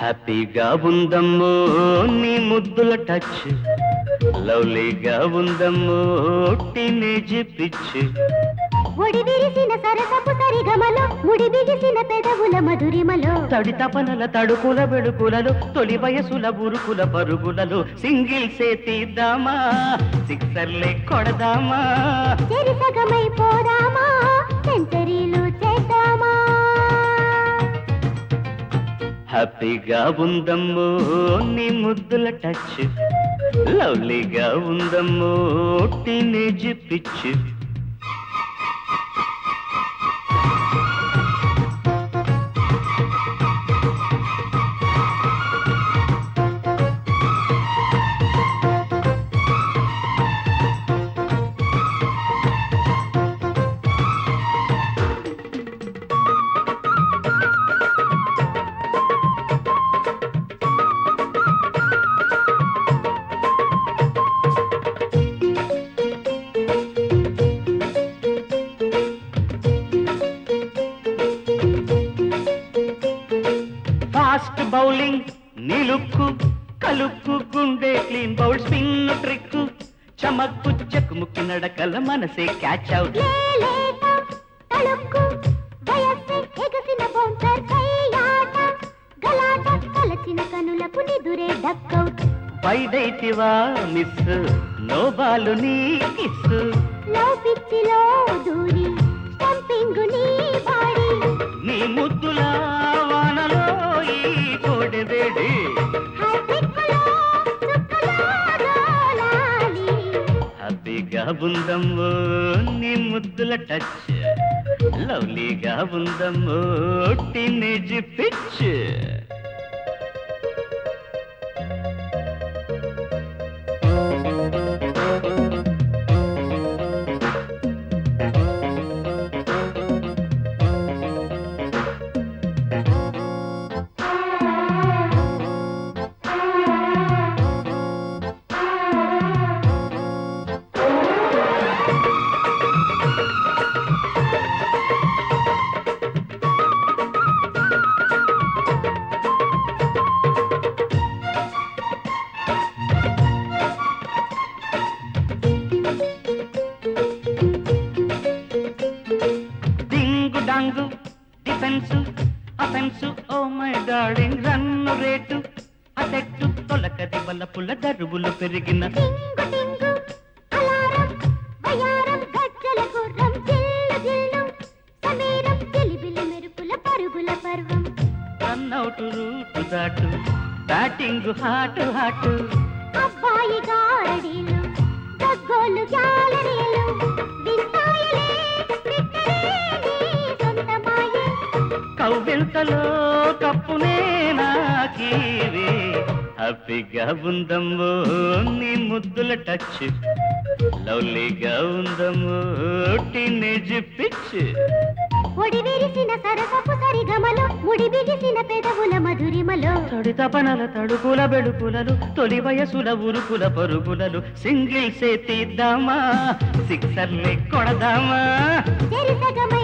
హ్యాపీగా ఉందమ్మో నీ ముద్దుల టచ్ లవ్లీగా ఉందమ్మో టీనేజ్ పిచ్ ఒడి విరిసిన సరసపు సరిగమలో ముడి బిగిసిన పెదవుల మధురిమలో తడి తపనల తడుకుల బెడుకులలో తొలి వయసుల ఉరుకుల పరుగులలో సింగిల్ సే తీద్దామా సిక్సర్లే కొడదామా చెరిసగమై పోదామా సెంచరీలు చేద్దామా హ్యాపీగా ఉందమ్మో నీ ముద్దుల టచ్ లవ్లీగా ఉందమ్మో టీనేజ్ పిచ్ ఫాస్ట్ బౌలింగ్ నిలుక్కు కలుక్కు గుండె క్లీన్ బౌల్ స్పిన్ ట్రిక్ చమక్కు చెక్కుముక్కి నడకల మనసే క్యాచ్ అవుట్ లేలేత తళుక్కు వయస్సే ఎగసిన బౌన్సర్ కయ్యాట గలాట కలచిన కనులకు నిదురే డక్కౌట్ వైడైతివా మిస్ నో బాలు నీ కిస్ లవ్ పిచ్చిలో దూరి స్టంపింగ్ నీ బాడీ నీ ముద్దుల వానలో ఈ కోడె వేడి హైటెక్లో చుక్కలో దోలాలి హ్యాపీగా ఉందమ్మో నీ ముద్దుల టచ్ లవ్లీగా ఉందమ్మో టీనేజ్ పిచ్ డింగు డాంగు defence offence oh my darling run rate అసెట్టు తొలకది వలపుల దరువులు పెరిగిన టింగు టింగు అలారం వయారం గజ్జల గుర్రం జిల్లు జిల్లు సమీరం కిలిబిలి మెరుపుల పరుగుల పర్వం రన్అవుట్ రూటు దాటు బ్యాటింగ్ హాటు హాటు అబ్బాయి గారడీలు దగ్గోలు గ్యాలరీలు విస్తాయలే విత్తరే నీ సొంతమాయే కవ్వింతలో కప్పునే నాకీవి హ్యాపీగా ఉందమ్మో నీ ముద్దుల టచ్ లవ్లీగా ఉందమ్మో టీనేజ్ పిచ్ ఒడి విరిసిన సరసపు సరిగమలో ముడి బిగిసిన పెదవుల మధురిమలో తడి తపనల తడుకుల బెడుకులలు తొలి వయసుల ఉరుకుల పరుగులలు సింగిల్ సే తీద్దామా సిక్సర్లే కొడదామా చెరిసగమై